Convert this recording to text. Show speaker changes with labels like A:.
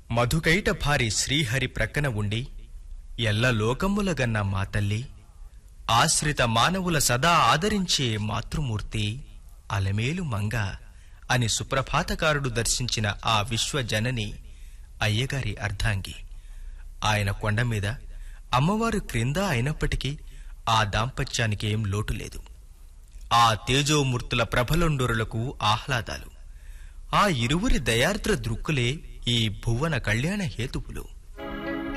A: మధుకైట భారి శ్రీహరి ప్రక్కన ఉండి ఎల్ల లోకములగన్న మా తల్లి ఆశ్రిత మానవుల సదా ఆదరించే మాతృమూర్తి అలమేలు మంగ అని సుప్రభాతకారుడు దర్శించిన ఆ విశ్వజనని అయ్యగారి అర్ధాంగి ఆయన కొండ మీద అమ్మవారు క్రింద అయినప్పటికీ ఆ దాంపత్యానికి ఏం లోటు లేదు ఆ తేజోమూర్తుల ప్రభలండోరులకు ఆహ్లాదాలు ఆ ఇరువురి దయార్ద్ర దృక్కులే ఈ భువన కళ్యాణ హేతువులు